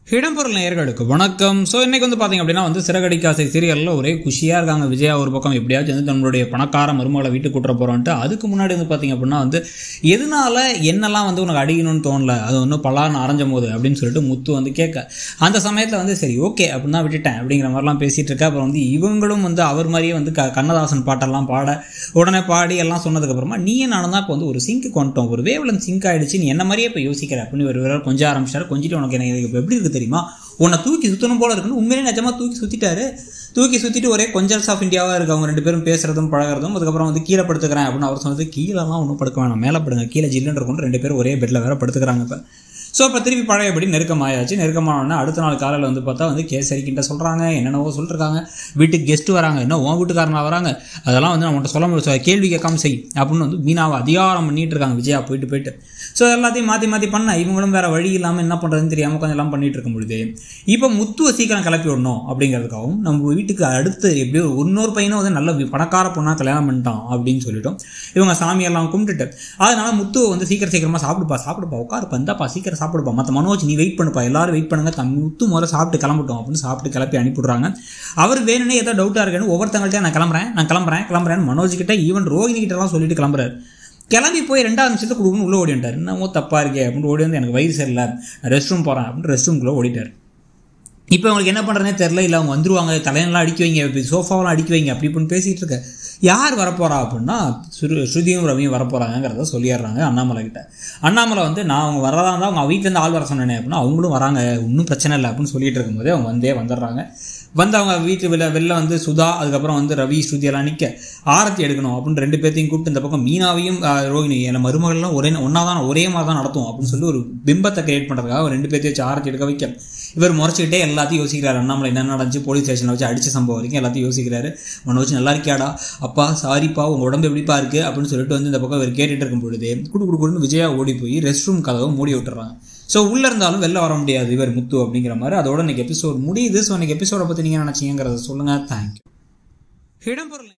இடம்பொருள் நேயர்களுக்கு வணக்கம் ஸோ இன்னைக்கு வந்து பார்த்தீங்க அப்படின்னா வந்து சிறகடிக்காசை சீரியலில் ஒரே குஷியாக இருக்காங்க விஜயா ஒரு பக்கம் எப்படியாச்சும் வந்து நம்மளுடைய பணக்கார மருமகளை வீட்டுக்கு கூட்டுற போகிறோன்ட்டு அதுக்கு முன்னாடி வந்து பார்த்தீங்க அப்படின்னா வந்து எதனால என்னெல்லாம் வந்து உனக்கு அடிக்கணும்னு தோணல அது ஒன்றும் பலான்னு அரைஞ்சும் போது அப்படின்னு சொல்லிட்டு முத்து வந்து கேட்க அந்த சமயத்தில் வந்து சரி ஓகே அப்படின்னு தான் விட்டுட்டேன் அப்படிங்கிற மாதிரிலாம் பேசிகிட்டு இருக்கா அப்புறம் வந்து இவங்களும் வந்து அவர் மாதிரியே வந்து க கண்ணதாசன் பாட்டெல்லாம் பாட உடனே பாடி எல்லாம் சொன்னதுக்கப்புறமா நீயே நானும் தான் இப்போ வந்து ஒரு சிங்க்கு கொண்டுட்டோம் ஒரு வேவ்லன் சிங்க் ஆயிடுச்சு நீ என்ன மாதிரியே இப்போ யோசிக்கிற அப்படின்னு ஒரு வேற கொஞ்சம் ஆரம்பிச்சாரு கொஞ்சிட்டு உனக்கு எனக்கு இப்போ எப்படி இருக்கு தெரியுமா உன்னை தூக்கி சுற்றணும் போல இருக்குன்னு உண்மையிலே நிஜமா தூக்கி சுற்றிட்டாரு தூக்கி சுற்றிட்டு ஒரே கொஞ்சல்ஸ் ஆஃப் இந்தியாவாக இருக்கு அவங்க ரெண்டு பேரும் பேசுறதும் பழகிறதும் அதுக்கப்புறம் வந்து கீழே படுத்துக்கிறேன் அப்படின்னு அவர் சொன்னது கீழெல்லாம் ஒன்றும் படுக்க வேணாம் மேலே படுங்க கீழே ஜில்லுன்னு இருக்கும் ரெண்டு பேரும் ஒரே பெட்டில் வேற படுத்துக்கிறாங்க இப்போ ஸோ இப்போ திருப்பி பழையபடி நெருக்கமாயாச்சு நெருக்கமான அடுத்த நாள் காலையில் வந்து பார்த்தா வந்து கேசரிக்கிட்ட சொல்கிறாங்க என்னென்னவோ சொல்லிருக்காங்க வீட்டுக்கு கெஸ்ட்டு வராங்க என்ன உன் வீட்டுக்காரனா வராங்க அதெல்லாம் வந்து நான் உன்ட்ட சொல்ல முடியும் கேள்வி கேட்காம செய் அப்படின்னு வந்து மீனாவை அதிகாரம் பண்ணிட்டு இருக்காங்க விஜயா போயிட்டு போயிட்டு ஸோ எல்லாத்தையும் மாற்றி மாற்றி பண்ண இவங்களும் வேற வழி இல்லாமல் என்ன பண்ணுறதுன்னு தெரியாமல் கொஞ்சம் எல்லாம் பண்ணிட்டு இருக்கும் பொழுது இப்போ முத்துவை சீக்கிரம் கிளப்பி விடணும் அப்படிங்கிறதுக்காகவும் நம்ம வீட்டுக்கு அடுத்து எப்படியோ இன்னொரு பையனும் வந்து நல்ல வி- பணக்கார பொண்ணாக கல்யாணம் பண்ணிட்டான் அப்படின்னு சொல்லிட்டோம் இவங்க சாமியெல்லாம் கும்பிட்டுட்டு அதனால முத்துவை வந்து சீக்கிரம் சீக்கிரமாக சாப்பிடுப்பா சாப்பிடுப்பா உட்காருப்பா இந்தாப்பா சீக்கிரம் சாப்பிடுப்பா மற்ற மனோஜ் நீ வெயிட் பண்ணுப்பா எல்லாரும் வெயிட் பண்ணுங்க தம் முத்து முதல்ல சாப்பிட்டு கிளம்பட்டும் அப்படின்னு சாப்பிட்டு கிளப்பி அனுப்பிவிடுறாங்க அவர் வேணும்னே ஏதோ டவுட்டாக இருக்குன்னு ஒவ்வொருத்தங்கள்ட்ட நான் கிளம்புறேன் நான் கிளம்புறேன் கிளம்புறேன்னு மனோஜ் கிட்ட ஈவன் ரோஹினி கிட்ட எல்லாம் சொல்லிட்டு கிளம்புறாரு கிளம்பி போய் ரெண்டாவது நிமிஷத்துக்கு கொடுக்கணும் உள்ளே ஓடி வந்துட்டார் என்னமோ தப்பாக இருக்கே அப்படின்னு ஓடி வந்து எனக்கு வயிறு சரியில்லை ரெஸ்ட் ரூம் போகிறேன் அப்படின்னு ரெஸ்ட் ரூம்குள்ளே ஓடிட்டார் இப்போ அவங்களுக்கு என்ன பண்ணுறதுனே தெரில இல்லை அவங்க வந்துருவாங்க தலையெல்லாம் அடிக்க வைங்க இப்படி சோஃபாவெல்லாம் அடிக்க வைங்க அப்படி இப்படின்னு பேசிகிட்டு இருக்க யார் வரப்போறா அப்படின்னா ஸ்ரு ஸ்ருதியும் ரவியும் வரப்போகிறாங்கிறத சொல்லிடுறாங்க அண்ணாமலை கிட்ட அண்ணாமலை வந்து நான் அவங்க வரதா இருந்தால் அவங்க வீட்டிலேருந்து ஆள் வர சொன்னேனே அப்படின்னா அவங்களும் வராங்க ஒன்றும் பிரச்சனை இல்லை அப்படின்னு சொல்லிட்டு இருக்கும்போதே அவங்க வந்தே வந்துடுறாங்க வந்து அவங்க வீட்டு வெளில வெளில வந்து சுதா அதுக்கப்புறம் வந்து ரவி ஸ்ருதி எல்லாம் நிற்க ஆரத்தி எடுக்கணும் அப்படின்னு ரெண்டு பேர்த்தையும் கூப்பிட்டு இந்த பக்கம் மீனாவையும் ஆஹ், ரோகிணி என் மருமகள்லாம் ஒரே ஒன்றா தான் ஒரே மாதிரி தான் நடத்தும் அப்படின்னு சொல்லி ஒரு பிம்பத்தை கிரியேட் பண்ணுறதுக்காக ஒரு ரெண்டு பேர்த்தையும் வச்சு ஆரத்தி எடுக்க வைக்க இவர் முறைச்சிக்கிட்டே எல்லாத்தையும் யோசிக்கிறாரு அண்ணாமலை என்ன நடந்துச்சு போலீஸ் ஸ்டேஷனில் வச்சு அடிச்ச சம்பவம் வரைக்கும் எல்லாத்தையும் யோசிக்கிறாரு மனோஜ் நல்லா இருக்கியாடா அப்பா சாரிப்பா உங்க உடம்பு எப்படிப்பா இருக்கு அப்படின்னு சொல்லிட்டு வந்து இந்த பக்கம் இவர் கேட்டுட்டு இருக்கும் பொழுது குடு குடு குடுன்னு விஜயா ஓடி போய் ரெஸ்ட் ரூம் கதவை மூடி விட்டுறாங்க ஸோ உள்ள இருந்தாலும் வெளில வர முடியாது இவர் முத்து அப்படிங்கிற மாதிரி அதோட இன்னைக்கு எபிசோட் முடியுது ஸோ இன்னைக்கு எபிசோட பற்றி நீங்கள் நினச்சிங்கிறத சொல்லுங்கள் தேங்க்யூ இடம்பொருள்